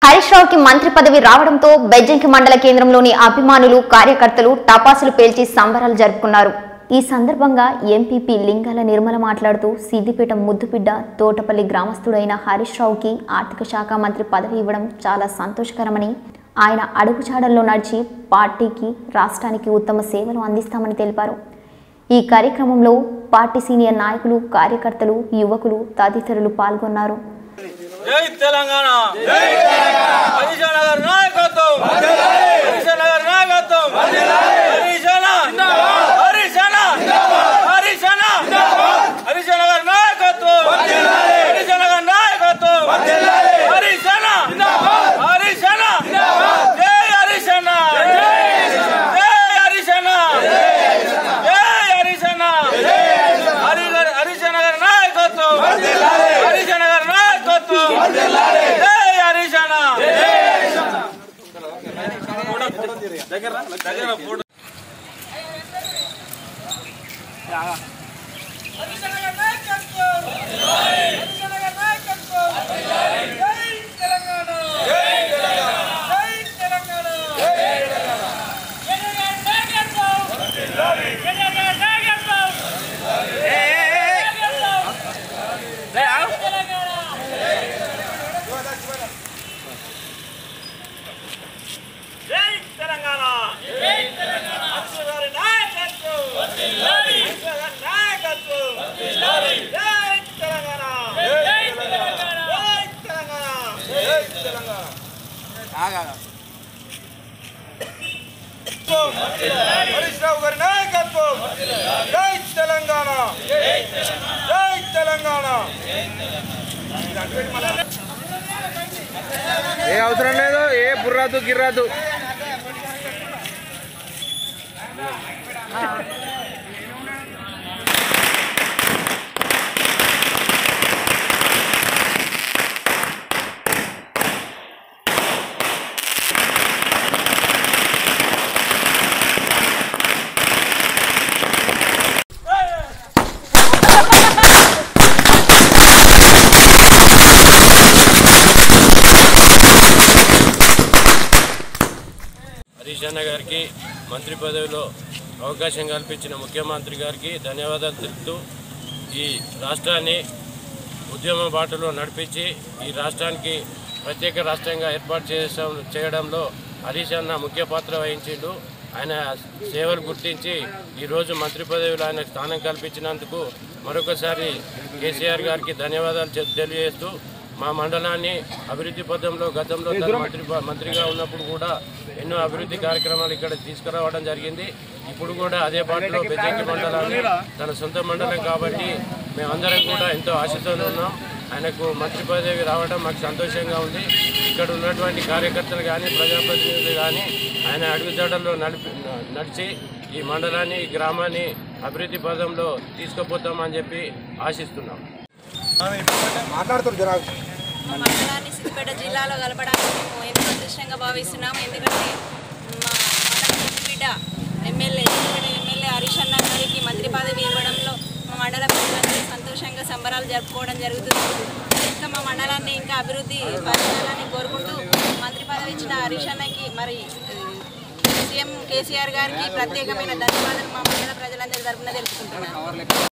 హరీష్ రావుకి మంత్రి పదవి రావడంతో బెజ్జంకి మండల కేంద్రంలోని అభిమానులు కార్యకర్తలు టపాసులు పేల్చి సంబరాలు జరుపుకున్నారు ఈ సందర్భంగా ఎంపీపీ లింగాల నిర్మల మాట్లాడుతూ సిద్దిపేట ముద్దుబిడ్డ తోటపల్లి గ్రామస్తుడైన హరీష్ రావుకి ఆర్థిక శాఖ మంత్రి పదవి ఇవ్వడం చాలా సంతోషకరమని ఆయన అడుగుజాడల్లో నడిచి పార్టీకి రాష్ట్రానికి ఉత్తమ సేవలు అందిస్తామని తెలిపారు ఈ కార్యక్రమంలో పార్టీ సీనియర్ నాయకులు కార్యకర్తలు యువకులు తదితరులు పాల్గొన్నారు జై తెలంగాణ హరీష్ నగర్ నాయకత్వం హరీష్ నగర్ నాయకత్వం హరీష్ హరీష్ హరీష్ హరీష్ నగర్ నాయకత్వం హరీష్ నగర్ నాయకత్వం హరీష్ హరీష్ జై హరీష్ జై హరీష్ జై హరీష్ హరి హరీష్ నగర్ నాయకత్వం హరీష్ నగర్ నాయకత్వం జై హరీష్ దగ్గర దగ్గర ఫోటో జై తెలంగాణ జై తెలంగాణ అక్షరారి నాయకత్వం వర్ధిల్లాలి అక్షరారి నాయకత్వం వర్ధిల్లాలి జై తెలంగాణ జై తెలంగాణ జై తెలంగాణ జై తెలంగాణ ఆగా హరీష్ రావు గారి నాయకత్వం జై తెలంగాణ జై తెలంగాణ ఏ అవసరం లేదు ఏ బుర్రాదు గిర్రాదు హరీష్ అన్న గారికి మంత్రి పదవిలో అవకాశం కల్పించిన ముఖ్యమంత్రి గారికి ధన్యవాదాలు తెలుపుతూ ఈ రాష్ట్రాన్ని ఉద్యమ బాటలో నడిపించి ఈ రాష్ట్రానికి ప్రత్యేక రాష్ట్రంగా ఏర్పాటు చేసా చేయడంలో హరీష్ అన్న ముఖ్య పాత్ర వహించిండు ఆయన సేవలు గుర్తించి ఈరోజు మంత్రి పదవిలో ఆయన స్థానం కల్పించినందుకు మరొకసారి కేసీఆర్ గారికి ధన్యవాదాలు చెప్- తెలియజేస్తూ మా మండలాన్ని అభివృద్ధి పథంలో గతంలో తన మంత్రి మంత్రిగా ఉన్నప్పుడు కూడా ఎన్నో అభివృద్ధి కార్యక్రమాలు ఇక్కడ తీసుకురావడం జరిగింది ఇప్పుడు కూడా అదే బాటలో బెజ్జంకి మండలాన్ని తన సొంత మండలం కాబట్టి మేమందరం కూడా ఎంతో ఆశతో ఉన్నాం ఆయనకు మంత్రి పదవి రావడం మాకు సంతోషంగా ఉంది ఇక్కడ ఉన్నటువంటి కార్యకర్తలు కానీ ప్రజాప్రతినిధులు కానీ ఆయన అడుగుజాడల్లో నడిపి నడిచి ఈ మండలాన్ని ఈ గ్రామాన్ని అభివృద్ధి పదంలో తీసుకుపోతామని చెప్పి ఆశిస్తున్నాం మాట్లాడుతారు జరా మా మండలాన్ని సిద్దిపేట జిల్లాలో కలపడానికి మేము ఎంతో అదృష్టంగా భావిస్తున్నాము ఎందుకంటే మా మండలం బిడ్డ ఎమ్మెల్యే సిద్దిపేట ఎమ్మెల్యే హరీష్ అన్న గారికి మంత్రి పదవి ఇవ్వడంలో మా మండల ప్రజలందరూ సంతోషంగా సంబరాలు జరుపుకోవడం జరుగుతుంది ఇంకా మా మండలాన్ని ఇంకా అభివృద్ధి పరచాలని కోరుకుంటూ మంత్రి పదవి ఇచ్చిన హరీష్ అన్నకి మరి సీఎం కేసీఆర్ గారికి ప్రత్యేకమైన ధన్యవాదాలు మా మండల ప్రజలందరి తరఫున తెలుపుకుంటున్నాను